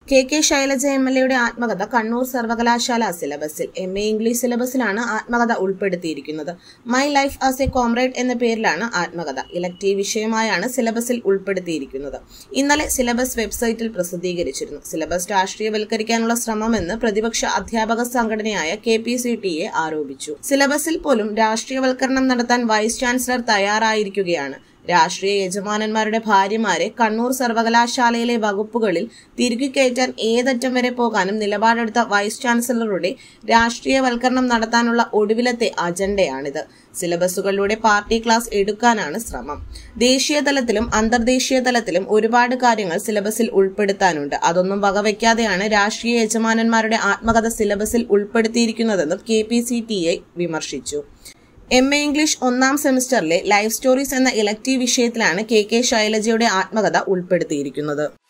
K K Shailaja M L എയുടെ ആത്മകഥ കണ്ണൂർ സർവകലാശാല സിലബസിൽ എം എ ഇംഗ്ലീഷ് സിലബസിലാണ് ആത്മകഥ ഉൾപ്പെടുത്തിയിരിക്കുന്നത് my life as a comrade എന്ന പേരിലാണ് ആത്മകഥ ഇലക്ടീവ് വിഷയമായാണ് സിലബസിൽ ഉൾപ്പെടുത്തിയിരിക്കുന്നത് ഇന്നലെ സിലബസ് വെബ്സൈറ്റിൽ പ്രസിദ്ധീകരിച്ചിരുന്നു സിലബസ് രാഷ്ട്രീയവൽക്കരിക്കാനുള്ള ശ്രമമെന്ന് പ്രതിപക്ഷ അധ്യാപക സംഘടനയായ K P C T A ആരോപിച്ചു സിലബസിൽ പോലും രാഷ്ട്രീയവൽക്കരണം നടത്താൻ വൈസ് ചാൻസലർ തയ്യാറായിരിക്കുകയാണ് രാഷ്ട്രീയ യജമാനന്മാരുടെ ഭാര്യമാരെ കണ്ണൂർ സർവകലാശാലയിലെ വകുപ്പുകളിൽ തിരുകി കയറ്റാൻ ഏതറ്റം വരെ പോകാനും നിലപാടെടുത്ത വൈസ് ചാൻസലറുടെ രാഷ്ട്രീയവൽക്കരണം നടത്താനുള്ള ഒടുവിലത്തെ അജണ്ടയാണിത് സിലബസുകളിലൂടെ പാർട്ടി ക്ലാസ് എടുക്കാനാണ് ശ്രമം ദേശീയ തലത്തിലും അന്തർദേശീയ തലത്തിലും ഒരുപാട് കാര്യങ്ങൾ സിലബസിൽ ഉൾപ്പെടുത്താനുണ്ട് അതൊന്നും വകവയ്ക്കാതെയാണ് രാഷ്ട്രീയ യജമാനന്മാരുടെ ആത്മകഥ സിലബസിൽ ഉൾപ്പെടുത്തിയിരിക്കുന്നതെന്നും K P C T I വിമർശിച്ചു എം എ ഇംഗ്ലീഷ് ഒന്നാം സെമിസ്റ്ററിലെ ലൈഫ് സ്റ്റോറീസ് എന്ന ഇലക്ടീവ് വിഷയത്തിലാണ് കെ കെ ശൈലജയുടെ ആത്മകഥ ഉൾപ്പെടുത്തിയിരിക്കുന്നത്